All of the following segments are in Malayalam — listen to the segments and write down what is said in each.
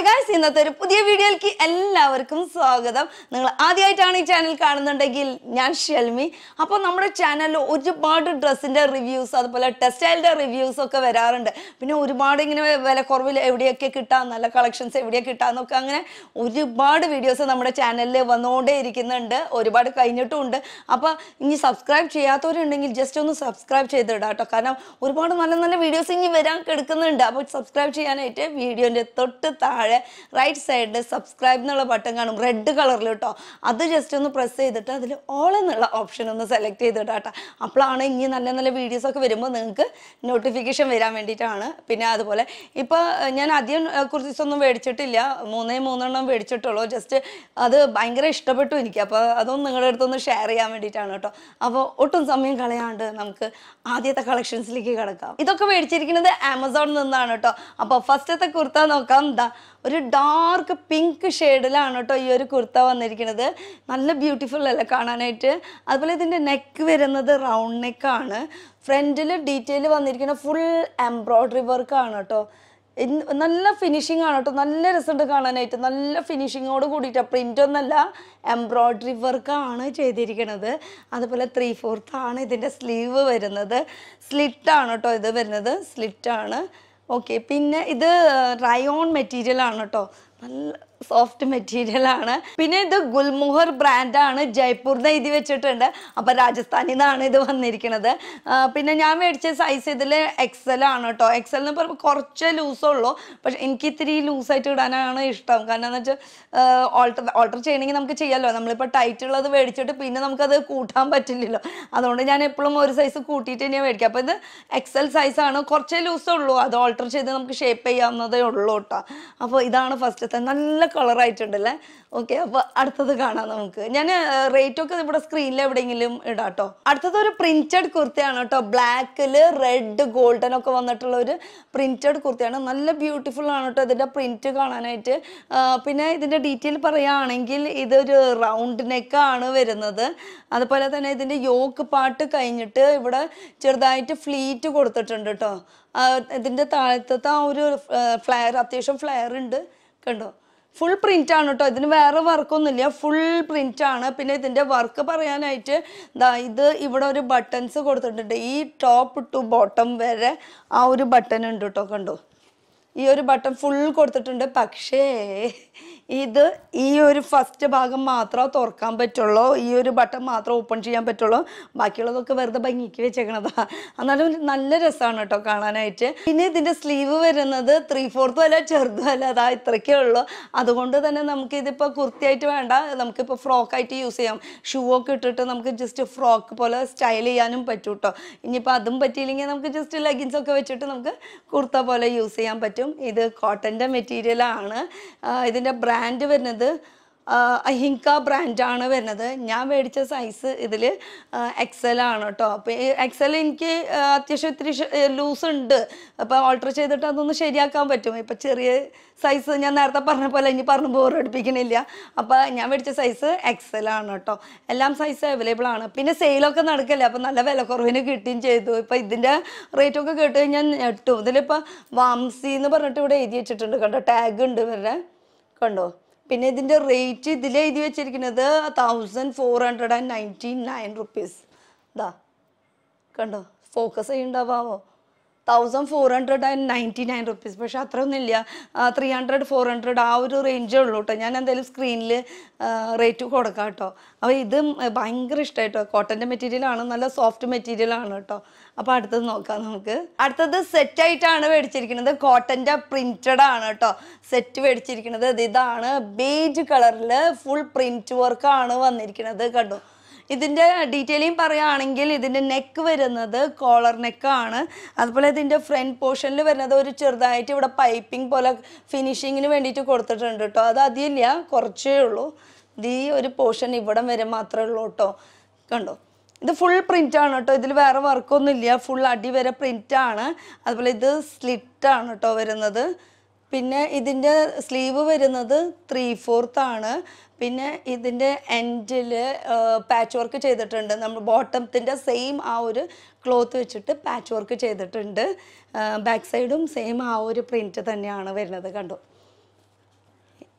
ഹായ് ഗായ്സ് ഇന്നത്തെ ഒരു പുതിയ വീഡിയോയിലേക്ക് എല്ലാവർക്കും സ്വാഗതം നിങ്ങൾ ആദ്യമായിട്ടാണ് ഈ ചാനൽ കാണുന്നുണ്ടെങ്കിൽ ഞാൻ ഷെൽമി അപ്പോൾ നമ്മുടെ ചാനലിൽ ഒരുപാട് ഡ്രസ്സിൻ്റെ റിവ്യൂസ് അതുപോലെ ടെക്സ്റ്റൈലിൻ്റെ റിവ്യൂസ് ഒക്കെ വരാറുണ്ട് പിന്നെ ഒരുപാട് ഇങ്ങനെ വില കുറവിൽ എവിടെയൊക്കെ കിട്ടാം നല്ല കളക്ഷൻസ് എവിടെയൊക്കെ കിട്ടാമെന്നൊക്കെ അങ്ങനെ ഒരുപാട് വീഡിയോസ് നമ്മുടെ ചാനലിൽ വന്നുകൊണ്ടേ ഇരിക്കുന്നുണ്ട് ഒരുപാട് കഴിഞ്ഞിട്ടുമുണ്ട് അപ്പോൾ ഇനി സബ്സ്ക്രൈബ് ചെയ്യാത്തവരുണ്ടെങ്കിൽ ജസ്റ്റ് ഒന്ന് സബ്സ്ക്രൈബ് ചെയ്തിടാം കേട്ടോ കാരണം ഒരുപാട് നല്ല നല്ല വീഡിയോസ് ഇനി വരാൻ കിടക്കുന്നുണ്ട് അപ്പോൾ സബ്സ്ക്രൈബ് ചെയ്യാനായിട്ട് വീഡിയോൻ്റെ തൊട്ട് താഴെ റൈറ്റ് സൈഡിൽ സബ്സ്ക്രൈബ് എന്നുള്ള ബട്ടൺ കാണും റെഡ് കളറിൽ കേട്ടോ അത് ജസ്റ്റ് ഒന്ന് പ്രസ് ചെയ്തിട്ട് അതിൽ ഓൾ എന്നുള്ള ഓപ്ഷൻ ഒന്ന് സെലക്ട് ചെയ്തിട്ടാ കേട്ടോ അപ്പോഴാണ് ഇനി നല്ല നല്ല വീഡിയോസ് ഒക്കെ വരുമ്പോൾ നിങ്ങൾക്ക് നോട്ടിഫിക്കേഷൻ വരാൻ വേണ്ടിയിട്ടാണ് പിന്നെ അതുപോലെ ഇപ്പോൾ ഞാൻ അധികം കുർത്തീസൊന്നും മേടിച്ചിട്ടില്ല മൂന്നേ മൂന്നെണ്ണം മേടിച്ചിട്ടുള്ളൂ ജസ്റ്റ് അത് ഭയങ്കര ഇഷ്ടപ്പെട്ടു എനിക്ക് അപ്പോൾ അതൊന്നും നിങ്ങളുടെ അടുത്തൊന്ന് ഷെയർ ചെയ്യാൻ വേണ്ടിയിട്ടാണ് കേട്ടോ അപ്പോൾ ഒട്ടും സമയം കളയാണ്ട് നമുക്ക് ആദ്യത്തെ കളക്ഷൻസിലേക്ക് കിടക്കാം ഇതൊക്കെ മേടിച്ചിരിക്കുന്നത് ആമസോണിൽ നിന്നാണ് കേട്ടോ അപ്പോൾ ഫസ്റ്റത്തെ കുർത്ത നോക്കാം ദാ ഒരു ഡാർക്ക് പിങ്ക് ഷെയ്ഡിലാണ് കേട്ടോ ഈ ഒരു കുർത്ത വന്നിരിക്കുന്നത് നല്ല ബ്യൂട്ടിഫുൾ അല്ലേ കാണാനായിട്ട് അതുപോലെ ഇതിൻ്റെ നെക്ക് വരുന്നത് റൗണ്ട് നെക്കാണ് ഫ്രണ്ടിൽ ഡീറ്റെയിൽ വന്നിരിക്കുന്ന ഫുൾ എംബ്രോയ്ഡറി വർക്കാണ് കേട്ടോ ഇൻ- നല്ല ഫിനിഷിംഗ് ആണ് കേട്ടോ നല്ല രസമുണ്ട് കാണാനായിട്ട് നല്ല ഫിനിഷിങ്ങോട് കൂടിയിട്ട് പ്രിൻ്റ് ഒന്നല്ല എംബ്രോയ്ഡറി വർക്കാണ് ചെയ്തിരിക്കുന്നത് അതുപോലെ ത്രീ ഫോർത്ത് ആണ് ഇതിൻ്റെ സ്ലീവ് വരുന്നത് സ്ലിറ്റാണ് കേട്ടോ ഇത് വരുന്നത് സ്ലിറ്റാണ് ഓക്കെ പിന്നെ ഇത് റയോൺ മെറ്റീരിയൽ ആണ് കേട്ടോ നല്ല സോഫ്റ്റ് മെറ്റീരിയൽ ആണ് പിന്നെ ഇത് ഗുൽമുഹർ ബ്രാൻഡാണ് ജയ്പൂരിന്ന് എഴുതി വെച്ചിട്ടുണ്ട് അപ്പം രാജസ്ഥാനിൽ നിന്നാണ് ഇത് വന്നിരിക്കുന്നത് ആ, പിന്നെ ഞാൻ മേടിച്ച സൈസ് ഇതിൽ എക്സൽ ആണ് കേട്ടോ എക്സൽ എന്ന് പറയുമ്പോൾ കുറച്ച് ലൂസുള്ളൂ പക്ഷെ എനിക്ക് ഇത്തിരി ലൂസായിട്ട് ഇടാനാണ് ഇഷ്ടം കാരണം എന്ന് വെച്ചാൽ ഓൾട്ടർ ഓൾട്ടർ ചെയ്യണമെങ്കിൽ നമുക്ക് ചെയ്യാമല്ലോ നമ്മളിപ്പോൾ ടൈറ്റ് ഉള്ളത് മേടിച്ചിട്ട് പിന്നെ നമുക്കത് കൂട്ടാൻ പറ്റില്ലല്ലോ അതുകൊണ്ട് ഞാൻ എപ്പോഴും ഒരു സൈസ് കൂട്ടിയിട്ട് തന്നെയാണ് മേടിക്കുക അപ്പോൾ ഇത് എക്സൽ സൈസാണ് കുറച്ചേ ലൂസുള്ളൂ അത് ഓൾട്ടർ ചെയ്ത് നമുക്ക് ഷേപ്പ് ചെയ്യാവുന്നതേ ഉള്ളൂ കേട്ടോ അപ്പോൾ ഇതാണ് ഫസ്റ്റത്തെ നല്ല കളർ ആയിട്ടുണ്ടല്ലേ ഓക്കെ അപ്പോൾ അടുത്തത് കാണാം നമുക്ക് ഞാൻ റേറ്റ് ഒക്കെ ഇവിടെ സ്ക്രീനിൽ എവിടെയെങ്കിലും ഇടാം കേട്ടോ അടുത്തത് ഒരു പ്രിന്റഡ് കുർത്തയാണ് കേട്ടോ ബ്ലാക്കിൽ റെഡ് ഗോൾഡൻ ഒക്കെ വന്നിട്ടുള്ള ഒരു പ്രിന്റഡ് കുർത്തയാണ് നല്ല ബ്യൂട്ടിഫുൾ ആണ് കേട്ടോ ഇതിൻ്റെ പ്രിന്റ് കാണാനായിട്ട് ആ, പിന്നെ ഇതിൻ്റെ ഡീറ്റെയിൽ പറയുകയാണെങ്കിൽ ഇതൊരു റൗണ്ട് നെക്കാണ് വരുന്നത് അതുപോലെ തന്നെ ഇതിൻ്റെ യോക്ക് പാട്ട് കഴിഞ്ഞിട്ട് ഇവിടെ ചെറുതായിട്ട് ഫ്ലീറ്റ് കൊടുത്തിട്ടുണ്ട് കേട്ടോ ആ, ഇതിൻ്റെ താഴത്തെ ആ ഒരു ഫ്ലെയർ അത്യാവശ്യം ഫ്ലെയർ ഉണ്ട് കണ്ടോ ഫുൾ പ്രിന്റ് ആണ് കേട്ടോ ഇതിന് വേറെ വർക്കൊന്നുമില്ല ഫുൾ പ്രിന്റ് ആണ് പിന്നെ ഇതിൻ്റെ വർക്ക് പറയാനായിട്ട് ദാ ഇത് ഇവിടെ ഒരു ബട്ടൺസ് കൊടുത്തിട്ടുണ്ട് ഈ ടോപ്പ് ടു ബോട്ടം വരെ ആ ഒരു ബട്ടൺ ഉണ്ട് കേട്ടോ കണ്ടോ ഈ ഒരു ബട്ടൺ ഫുൾ കൊടുത്തിട്ടുണ്ട് പക്ഷേ ഇത് ഈ ഒരു ഫസ്റ്റ് ഭാഗം മാത്രമേ തുറക്കാൻ പറ്റുള്ളൂ ഈ ഒരു ബട്ടൺ മാത്രം ഓപ്പൺ ചെയ്യാൻ പറ്റുള്ളൂ ബാക്കിയുള്ളതൊക്കെ വെറുതെ ഭംഗിക്ക് വെച്ചേക്കണതാ എന്നാലും നല്ല രസമാണ് കേട്ടോ കാണാനായിട്ട് പിന്നെ ഇതിൻ്റെ സ്ലീവ് വരുന്നത് ത്രീ ഫോർത്തും അല്ല ചെറുതും അല്ല അതാ ഇത്രയ്ക്കേ ഉള്ളൂ അതുകൊണ്ട് തന്നെ നമുക്ക് ഇതിപ്പോൾ കുർത്തിയായിട്ട് വേണ്ട നമുക്കിപ്പോൾ ഫ്രോക്കായിട്ട് യൂസ് ചെയ്യാം ഷൂ ഒക്കെ ഇട്ടിട്ട് നമുക്ക് ജസ്റ്റ് ഫ്രോക്ക് പോലെ സ്റ്റൈൽ ചെയ്യാനും പറ്റും കേട്ടോ ഇനിയിപ്പോൾ അതും പറ്റിയില്ലെങ്കിൽ നമുക്ക് ജസ്റ്റ് ലെഗിൻസ് ഒക്കെ വെച്ചിട്ട് നമുക്ക് കുർത്ത പോലെ യൂസ് ചെയ്യാൻ പറ്റും ഇത് കോട്ടൻ്റെ മെറ്റീരിയലാണ് ഇതിൻ്റെ ബ്രാൻഡ് വരുന്നത് അഹിങ്ക ബ്രാൻഡാണ് വരുന്നത് ഞാൻ മേടിച്ച സൈസ് ഇതിൽ എക്സൽ ആണ് കേട്ടോ അപ്പോൾ ഈ എക്സൽ എനിക്ക് ആ, അത്യാവശ്യം ഇത്തിരി ലൂസ് ഉണ്ട് അപ്പോൾ ഓൾട്ടർ ചെയ്തിട്ട് അതൊന്ന് ശരിയാക്കാൻ പറ്റും ഇപ്പം ചെറിയ സൈസ് ഞാൻ നേരത്തെ പറഞ്ഞ പോലെ ഇനി പറഞ്ഞ് ബോർ അടിപ്പിക്കണില്ല അപ്പോൾ ഞാൻ മേടിച്ച സൈസ് എക്സൽ ആണ് കേട്ടോ എല്ലാം സൈസ് അവൈലബിൾ ആണ് പിന്നെ സെയിലൊക്കെ നടക്കല്ലേ അപ്പോൾ നല്ല വില കുറവിന് കിട്ടുകയും ചെയ്തു ഇപ്പോൾ ഇതിൻ്റെ റേറ്റൊക്കെ കേട്ട് കഴിഞ്ഞാൽ ഞെട്ടും ഇതിലിപ്പോൾ വാംസി എന്ന് പറഞ്ഞിട്ട് ഇവിടെ എഴുതി വെച്ചിട്ടുണ്ട് കണ്ടോ ടാഗ് ഉണ്ട് ഇവരുടെ കണ്ടോ പിന്നെ ഇതിൻ്റെ റേറ്റ് ഇതിൽ എഴുതി വെച്ചിരിക്കുന്നത് thousand four hundred and ninety nine rupees ഇതാ കണ്ടോ ഫോക്കസ് ചെയ്യുന്നുണ്ടാവാമോ thousand four hundred and ninety nine rupees പക്ഷെ അത്രയൊന്നുമില്ല ത്രീ ഹൺഡ്രഡ് ഫോർ ഹൺഡ്രഡ് ആ ഒരു റേഞ്ചേ ഉള്ളൂ കേട്ടോ ഞാൻ എന്തായാലും സ്ക്രീനിൽ റേറ്റ് കൊടുക്കാം കേട്ടോ അപ്പോൾ ഇത് ഭയങ്കര ഇഷ്ടമായിട്ടോ കോട്ടൻ്റെ മെറ്റീരിയലാണ് നല്ല സോഫ്റ്റ് മെറ്റീരിയൽ ആണ് കേട്ടോ അപ്പോൾ അടുത്തത് നോക്കാം നമുക്ക് അടുത്തത് സെറ്റായിട്ടാണ് മേടിച്ചിരിക്കുന്നത് കോട്ടൻ്റെ പ്രിൻറ്റഡ് ആണ് കേട്ടോ സെറ്റ് മേടിച്ചിരിക്കുന്നത് ഇത് ഇതാണ് ബേജ് കളറിൽ ഫുൾ പ്രിൻറ്റ് വർക്കാണ് വന്നിരിക്കുന്നത് കണ്ടോ ഇതിൻ്റെ ഡീറ്റെയിലിംഗ് പറയുകയാണെങ്കിൽ ഇതിൻ്റെ നെക്ക് വരുന്നത് കോളർ നെക്കാണ് അതുപോലെ ഇതിൻ്റെ ഫ്രണ്ട് പോർഷനിൽ വരുന്നത് ഒരു ചെറുതായിട്ട് ഇവിടെ പൈപ്പിംഗ് പോലെ ഫിനിഷിങ്ങിന് വേണ്ടിയിട്ട് കൊടുത്തിട്ടുണ്ട് കേട്ടോ അത് അതില്ല കുറച്ചേ ഉള്ളൂ ഇത് ഈ ഒരു പോർഷൻ ഇവിടം വരെ മാത്രമേ ഉള്ളൂ കേട്ടോ കണ്ടോ ഇത് ഫുൾ പ്രിൻ്റ് ആണ് കേട്ടോ ഇതിൽ വേറെ വർക്കൊന്നും ഇല്ല ഫുൾ അടി വരെ പ്രിൻ്റ് ആണ് അതുപോലെ ഇത് സ്ലിറ്റ് ആണ് കേട്ടോ വരുന്നത് പിന്നെ ഇതിൻ്റെ സ്ലീവ് വരുന്നത് ത്രീ ഫോർത്ത് ആണ് പിന്നെ ഇതിൻ്റെ എൻഡിൽ പാച്ച് വർക്ക് ചെയ്തിട്ടുണ്ട് നമ്മൾ ബോട്ടത്തിൻ്റെ സെയിം ആ ഒരു ക്ലോത്ത് വെച്ചിട്ട് പാച്ച് വർക്ക് ചെയ്തിട്ടുണ്ട് ബാക്ക് സൈഡും സെയിം ആ ഒരു പ്രിൻറ്റ് തന്നെയാണ് വരുന്നത് കണ്ടോ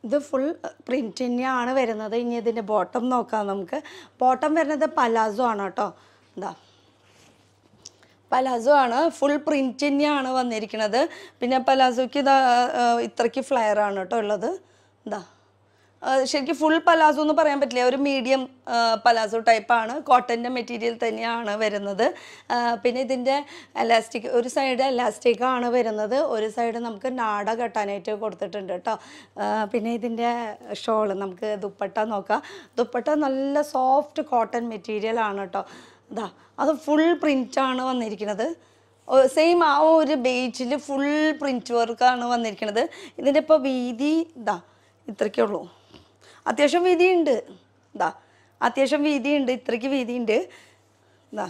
ഇത് ഫുൾ പ്രിന്റ് തന്നെയാണ് വരുന്നത് ഇനി ഇതിൻ്റെ ബോട്ടം നോക്കാം നമുക്ക് ബോട്ടം വരുന്നത് പലാസോ ആണ് കേട്ടോ എന്താ പലാസോ ആണ് ഫുൾ പ്രിന്റ് തന്നെയാണ് വന്നിരിക്കുന്നത് പിന്നെ പലാസോക്ക് ഇതാ ആ, ഇത്രയ്ക്ക് ഫ്ലെയർ ആണ് കേട്ടോ ഉള്ളത് എന്താ ആ, ശരിക്കും ഫുൾ പലാസോ എന്ന് പറയാൻ പറ്റില്ല ഒരു മീഡിയം പലാസോ ടൈപ്പാണ് കോട്ടൻ്റെ മെറ്റീരിയൽ തന്നെയാണ് വരുന്നത് ആ, പിന്നെ ഇതിൻ്റെ എലാസ്റ്റിക് ഒരു സൈഡ് എലാസ്റ്റിക് ആണ് വരുന്നത് ഒരു സൈഡ് നമുക്ക് നാട കെട്ടാനായിട്ട് കൊടുത്തിട്ടുണ്ട് കേട്ടോ ആ, പിന്നെ ഇതിൻ്റെ ഷോള് നമുക്ക് ദുപ്പട്ട നോക്കാം ദുപ്പട്ട നല്ല സോഫ്റ്റ് കോട്ടൺ മെറ്റീരിയൽ ആണ് കേട്ടോ ഇതാ അത് ഫുൾ ആണ് വന്നിരിക്കുന്നത് സെയിം ആ ഒരു ബേജിൽ ഫുൾ പ്രിൻറ്റ് വർക്കാണ് വന്നിരിക്കുന്നത് ഇതിൻ്റെ ഇപ്പോൾ വീതി ഇതാ ഇത്രയ്ക്കേ ഉള്ളൂ അത്യാവശ്യം വീതിയുണ്ട് ഇതാ അത്യാവശ്യം വീതിയുണ്ട് ഇത്രയ്ക്ക് വീതിയുണ്ട് ഇതാ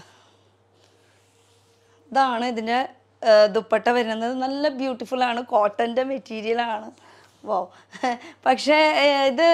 ഇതാണ് ഇതിൻ്റെ ദുപ്പട്ട വരുന്നത് നല്ല ബ്യൂട്ടിഫുൾ ആണ് കോട്ടൻ്റെ മെറ്റീരിയലാണ് വോ പക്ഷേ ഏഹ്, ഇത്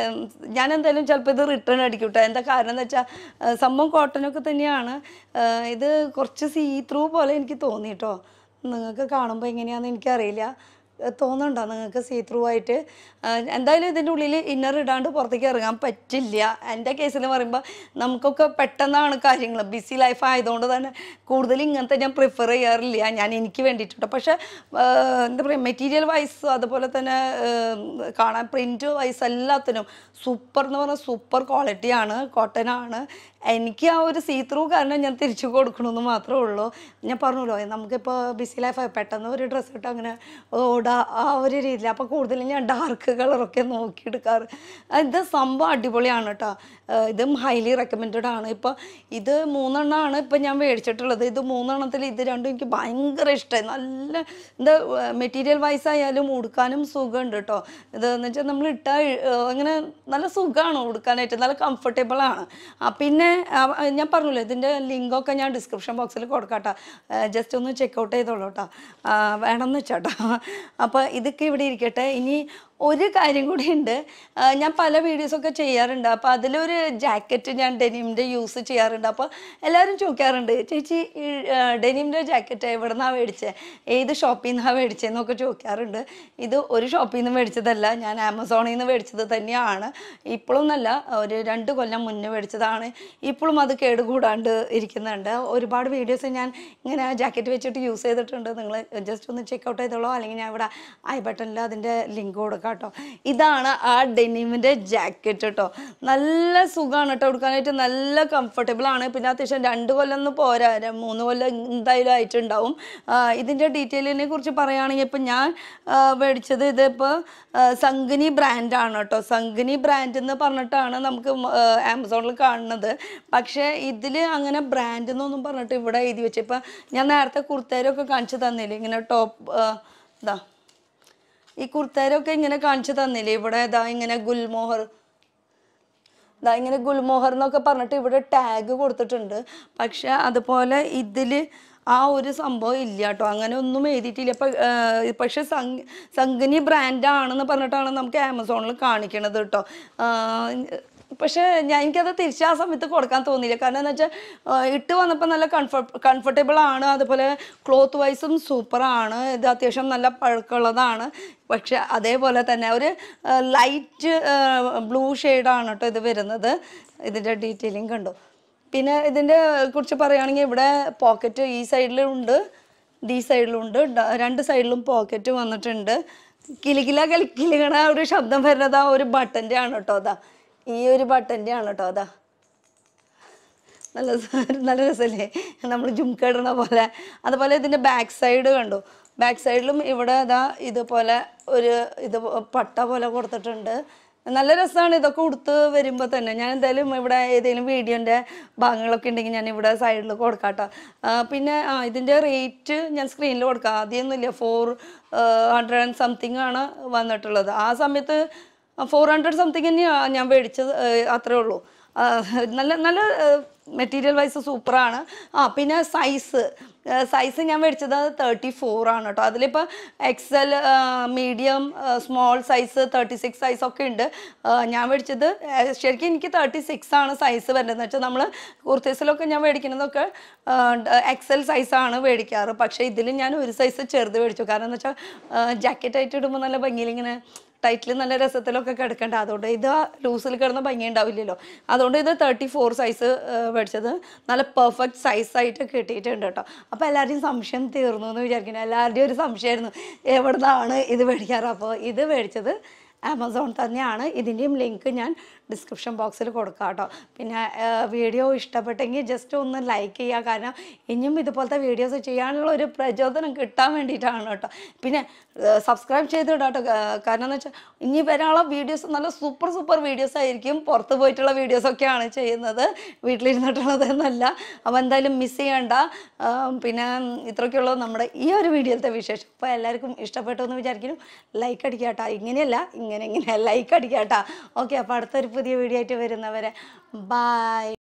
ഞാൻ എന്തായാലും ചിലപ്പോൾ ഇത് റിട്ടേൺ അടിക്കും കേട്ടോ എന്താ കാരണം എന്ന് വെച്ചാൽ സംഭവം കോട്ടനൊക്കെ തന്നെയാണ് ഏഹ്, ഇത് കുറച്ച് സീ ത്രൂ പോലെ എനിക്ക് തോന്നി കേട്ടോ നിങ്ങൾക്ക് കാണുമ്പോൾ എങ്ങനെയാണെന്ന് എനിക്കറിയില്ല ഏഹ്, തോന്നുന്നുണ്ടോ നിങ്ങൾക്ക് സീ ത്രൂ ആയിട്ട് ഏഹ്, എന്തായാലും ഇതിൻ്റെ ഉള്ളിൽ ഇന്നർ ഇടാണ്ട് പുറത്തേക്ക് ഇറങ്ങാൻ പറ്റില്ല എൻ്റെ കേസിൽ പറയുമ്പോൾ നമുക്കൊക്കെ പെട്ടെന്നാണ് കാര്യങ്ങൾ ബിസി ലൈഫ് ആയതുകൊണ്ട് തന്നെ കൂടുതൽ ഇങ്ങനത്തെ ഞാൻ പ്രിഫർ ചെയ്യാറില്ല ഞാൻ എനിക്ക് വേണ്ടിയിട്ടോ പക്ഷേ ഏഹ്, എന്താ പറയുക മെറ്റീരിയൽ വൈസ് അതുപോലെ തന്നെ ഏഹ്, കാണാൻ പ്രിൻറ്റ് വൈസ് എല്ലാത്തിനും സൂപ്പർ എന്ന് പറഞ്ഞാൽ സൂപ്പർ ക്വാളിറ്റിയാണ് കോട്ടൺ ആണ് എനിക്ക് ആ ഒരു സീ ത്രൂ കാരണം ഞാൻ തിരിച്ചു കൊടുക്കണമെന്ന് മാത്രമേ ഉള്ളൂ ഞാൻ പറഞ്ഞല്ലോ നമുക്കിപ്പോൾ ബിസി ലൈഫ് പെട്ടെന്ന് ഒരു ഡ്രസ്സ് ഇട്ട് അങ്ങനെ ഓടാ ആ ഒരു രീതിയിൽ അപ്പോൾ കൂടുതലും ഞാൻ ഡാർക്ക് കളറൊക്കെ നോക്കിയെടുക്കാറ് ഇത് സംഭവം അടിപൊളിയാണ് കേട്ടോ ഏഹ് ഇതും ഹൈലി റെക്കമെൻഡഡ് ആണ് ഇപ്പോൾ ഇത് മൂന്നെണ്ണമാണ് ഇപ്പോൾ ഞാൻ മേടിച്ചിട്ടുള്ളത് ഇത് മൂന്നെണ്ണത്തിൽ ഇത് രണ്ടും എനിക്ക് ഭയങ്കര ഇഷ്ടമായി നല്ല എന്താ മെറ്റീരിയൽ വൈസ് ആയാലും ഉടുക്കാനും സുഖമുണ്ട് കേട്ടോ ഇത് എന്ന് വെച്ചാൽ നമ്മൾ ഇട്ടാൽ അങ്ങനെ നല്ല സുഖമാണ് ഉടുക്കാനായിട്ട് നല്ല കംഫർട്ടബിൾ ആണ് ആ, പിന്നെ ആ, ഞാൻ പറഞ്ഞല്ലോ ഇതിൻ്റെ ലിങ്കൊക്കെ ഞാൻ ഡിസ്ക്രിപ്ഷൻ ബോക്സിൽ കൊടുക്കാട്ടോ ജസ്റ്റ് ഒന്ന് ചെക്കൗട്ട് ചെയ്തോളൂ കേട്ടോ ആ, വേണമെന്ന് വെച്ചാട്ടോ അപ്പോൾ ഇതൊക്കെ ഇവിടെ ഇരിക്കട്ടെ ഇനി ഒരു കാര്യം കൂടി ഉണ്ട് ആ, ഞാൻ പല വീഡിയോസൊക്കെ ചെയ്യാറുണ്ട് അപ്പോൾ അതിലൊരു ജാക്കറ്റ് ഞാൻ ഡെനിമിൻ്റെ യൂസ് ചെയ്യാറുണ്ട് അപ്പോൾ എല്ലാവരും ചോദിക്കാറുണ്ട് ചേച്ചി ഈ ഡെനിമിൻ്റെ ജാക്കറ്റ് എവിടെ നിന്നാണ് മേടിച്ചത് ഏത് ഷോപ്പിൽ നിന്നാണ് മേടിച്ചതെന്നൊക്കെ ചോദിക്കാറുണ്ട് ഇത് ഒരു ഷോപ്പിൽ നിന്ന് മേടിച്ചതല്ല ഞാൻ ആമസോണിൽ നിന്ന് മേടിച്ചത് തന്നെയാണ് ഇപ്പോഴൊന്നല്ല ഒരു രണ്ട് കൊല്ലം മുന്നേ മേടിച്ചതാണ് ഇപ്പോഴും അത് കേടുകൂടാണ്ട് ഇരിക്കുന്നുണ്ട് ഒരുപാട് വീഡിയോസ് ഞാൻ ഇങ്ങനെ ജാക്കറ്റ് വെച്ചിട്ട് യൂസ് ചെയ്തിട്ടുണ്ട് നിങ്ങൾ ജസ്റ്റ് ഒന്ന് ചെക്കൗട്ട് ചെയ്തോളൂ അല്ലെങ്കിൽ ഞാൻ ഇവിടെ ഐ ബട്ടണിൽ അതിൻ്റെ ലിങ്ക് കൊടുക്കാം കേട്ടോ ഇതാണ് ആ ഡെനിമിൻ്റെ ജാക്കറ്റ് കേട്ടോ നല്ല സുഖമാണ് കേട്ടോ എടുക്കാനായിട്ട് നല്ല കംഫർട്ടബിൾ ആണ് പിന്നെ അത്യാവശ്യം രണ്ട് കൊല്ലം ഒന്നും പോരാ ര- മൂന്ന് കൊല്ലം എന്തായാലും ആയിട്ടുണ്ടാവും ആ, ഇതിൻ്റെ ഡീറ്റെയിലിനെ കുറിച്ച് പറയുകയാണെങ്കിൽ ഇപ്പം ഞാൻ ആ, മേടിച്ചത് ഇതിപ്പോൾ സംഗനി ബ്രാൻഡാണ് കേട്ടോ സംഗനി ബ്രാൻഡ് എന്ന് പറഞ്ഞിട്ടാണ് നമുക്ക് മ- ആ, ആമസോണിൽ കാണുന്നത് പക്ഷേ ഇതിൽ അങ്ങനെ ബ്രാൻഡ് എന്നൊന്നും പറഞ്ഞിട്ട് ഇവിടെ എഴുതി വെച്ചു ഇപ്പം ഞാൻ നേരത്തെ കുർത്തേരൊക്കെ കാണിച്ചു തന്നില്ലേ ഇങ്ങനെ ടോപ്പ് ഇതാ ഈ കുർത്തേരൊക്കെ ഇങ്ങനെ കാണിച്ചു തന്നില്ലേ ഇവിടെ ഇതാ ഇങ്ങനെ ഗുൽമോഹർ ഇതാ ഇങ്ങനെ ഗുൽമോഹർ എന്നൊക്കെ പറഞ്ഞിട്ട് ഇവിടെ ടാഗ് കൊടുത്തിട്ടുണ്ട് പക്ഷെ അതുപോലെ ഇതിൽ ആ ഒരു സംഭവം ഇല്ല കേട്ടോ അങ്ങനെ ഒന്നും എഴുതിയിട്ടില്ല ഇപ്പം പക്ഷെ സംഗ് സംഗനി ബ്രാൻഡാണെന്ന് പറഞ്ഞിട്ടാണ് നമുക്ക് ആമസോണിൽ കാണിക്കണത് കേട്ടോ ആ, പക്ഷേ ഞാൻ എനിക്കത് തിരിച്ച് ആ സമയത്ത് കൊടുക്കാൻ തോന്നിയില്ല കാരണം എന്ന് വെച്ചാൽ ഇട്ട് വന്നപ്പോൾ നല്ല കംഫർട്ട് കംഫർട്ടബിൾ ആണ് അതുപോലെ ക്ലോത്ത് വൈസും സൂപ്പറാണ് ഇത് അത്യാവശ്യം നല്ല പഴക്കമുള്ളതാണ് പക്ഷെ അതേപോലെ തന്നെ ഒരു ലൈറ്റ് ബ്ലൂ ഷെയ്ഡാണ് കേട്ടോ ഇത് വരുന്നത് ഇതിൻ്റെ ഡീറ്റെയിലിംഗ് കണ്ടു പിന്നെ ഇതിൻ്റെ കുറിച്ച് പറയുകയാണെങ്കിൽ ഇവിടെ പോക്കറ്റ് ഈ സൈഡിലും ഉണ്ട് ഈ സൈഡിലും ഉണ്ട് ഡ- രണ്ട് സൈഡിലും പോക്കറ്റ് വന്നിട്ടുണ്ട് കിലുകില കിലുകിലകണ ഒരു ശബ്ദം വരുന്നത് ആ ഒരു ബട്ടൻ്റെ ആണ് കേട്ടോ അതാ ഈ ഒരു ബട്ടൻ്റെ ആണ് കേട്ടോ അതാ നല്ല സ- നല്ല രസമല്ലേ നമ്മൾ ജുംക്ക ഇടണ പോലെ അതുപോലെ ഇതിൻ്റെ ബാക്ക് സൈഡ് കണ്ടു ബാക്ക് സൈഡിലും ഇവിടെ ഇതാ ഇതുപോലെ ഒരു ഇത് പട്ട പോലെ കൊടുത്തിട്ടുണ്ട് നല്ല രസമാണ് ഇതൊക്കെ ഉടുത്ത് വരുമ്പോൾ തന്നെ ഞാൻ എന്തായാലും ഇവിടെ ഏതെങ്കിലും വീഡിയോൻ്റെ ഭാഗങ്ങളൊക്കെ ഉണ്ടെങ്കിൽ ഞാൻ ഇവിടെ സൈഡിൽ കൊടുക്കാട്ടോ ആ, പിന്നെ ആ ഇതിൻ്റെ റേറ്റ് ഞാൻ സ്ക്രീനിൽ കൊടുക്കാം ആദ്യമൊന്നുമില്ല ഫോർ ഹൺഡ്രഡ് ആൻഡ് സംതിങ് ആണ് വന്നിട്ടുള്ളത് ആ സമയത്ത് ഫോർ ഹൺഡ്രഡ് സംതിങ് തന്നെയാണ് ഞാൻ മേടിച്ചത് ഏഹ് അത്രേ ഉള്ളൂ ആ, നല്ല നല്ല മെറ്റീരിയൽ വൈസ് സൂപ്പറാണ് ആ പിന്നെ സൈസ് സൈസ് ഞാൻ മേടിച്ചത് തേർട്ടി ഫോർ ആണ് കേട്ടോ അതിലിപ്പോൾ XL medium small size thirty six size ഒക്കെ ഉണ്ട് ആ, ഞാൻ മേടിച്ചത് ഏഹ് ശരിക്കും എനിക്ക് തേർട്ടി സിക്സ് ആണ് സൈസ് വരുന്നത് എന്ന് വെച്ചാൽ നമ്മൾ കുർത്തീസിലൊക്കെ ഞാൻ മേടിക്കുന്നതൊക്കെ എക്സൽ സൈസാണ് മേടിക്കാറ് പക്ഷേ ഇതിൽ ഞാൻ ഒരു സൈസ് ചെറുത് മേടിച്ചു കാരണം എന്ന് വെച്ചാൽ ജാക്കറ്റ് ആയിട്ട് ഇടുമ്പോൾ നല്ല ഭംഗിയിൽ ഇങ്ങനെ ടൈറ്റിൽ നല്ല രസത്തിലൊക്കെ കിടക്കണ്ട അതുകൊണ്ട് ഇത് ലൂസിൽ കിടന്ന ഭംഗി ഉണ്ടാവില്ലല്ലോ അതുകൊണ്ട് ഇത് തേർട്ടി ഫോർ സൈസ് മേടിച്ചത് നല്ല പെർഫെക്റ്റ് സൈസായിട്ട് കിട്ടിയിട്ടുണ്ട് കേട്ടോ അപ്പോൾ എല്ലാവരുടെയും സംശയം തീർന്നു എന്ന് വിചാരിക്കുന്നു എല്ലാവരുടെയും ഒരു സംശയമായിരുന്നു എവിടുന്നാണ് ഇത് മേടിക്കാറ് അപ്പോൾ ഇത് മേടിച്ചത് ആമസോൺ തന്നെയാണ് ഇതിൻ്റെയും ലിങ്ക് ഞാൻ ഡിസ്ക്രിപ്ഷൻ ബോക്സിൽ കൊടുക്കാം കേട്ടോ പിന്നെ വീഡിയോ ഇഷ്ടപ്പെട്ടെങ്കിൽ ജസ്റ്റ് ഒന്ന് ലൈക്ക് ചെയ്യുക കാരണം ഇനിയും ഇതുപോലത്തെ വീഡിയോസ് ചെയ്യാനുള്ള ഒരു പ്രചോദനം കിട്ടാൻ വേണ്ടിയിട്ടാണ് കേട്ടോ പിന്നെ സബ്സ്ക്രൈബ് ചെയ്ത് കേട്ടോ കാരണം എന്ന് വെച്ചാൽ ഇനി വരാനുള്ള വീഡിയോസ് നല്ല സൂപ്പർ സൂപ്പർ വീഡിയോസ് ആയിരിക്കും പുറത്ത് പോയിട്ടുള്ള വീഡിയോസൊക്കെയാണ് ചെയ്യുന്നത് വീട്ടിലിരുന്നിട്ടുള്ളതെന്നല്ല അപ്പോൾ എന്തായാലും മിസ് ചെയ്യണ്ട ആ, പിന്നെ ഇത്രയൊക്കെയുള്ളൂ നമ്മുടെ ഈ ഒരു വീഡിയോയിലത്തെ വിശേഷം അപ്പോൾ എല്ലാവർക്കും ഇഷ്ടപ്പെട്ടു എന്ന് വിചാരിക്കുന്നു ലൈക്ക് അടിക്കുക കേട്ടോ ഇങ്ങനെയല്ല ഇങ്ങനെ ഇങ്ങനെ ലൈക്ക് അടിക്കുക കേട്ടോ ഓക്കെ അപ്പോൾ അടുത്തൊരു പുതിയ വീഡിയോ ആയിട്ട് വരുന്നവരെ ബൈ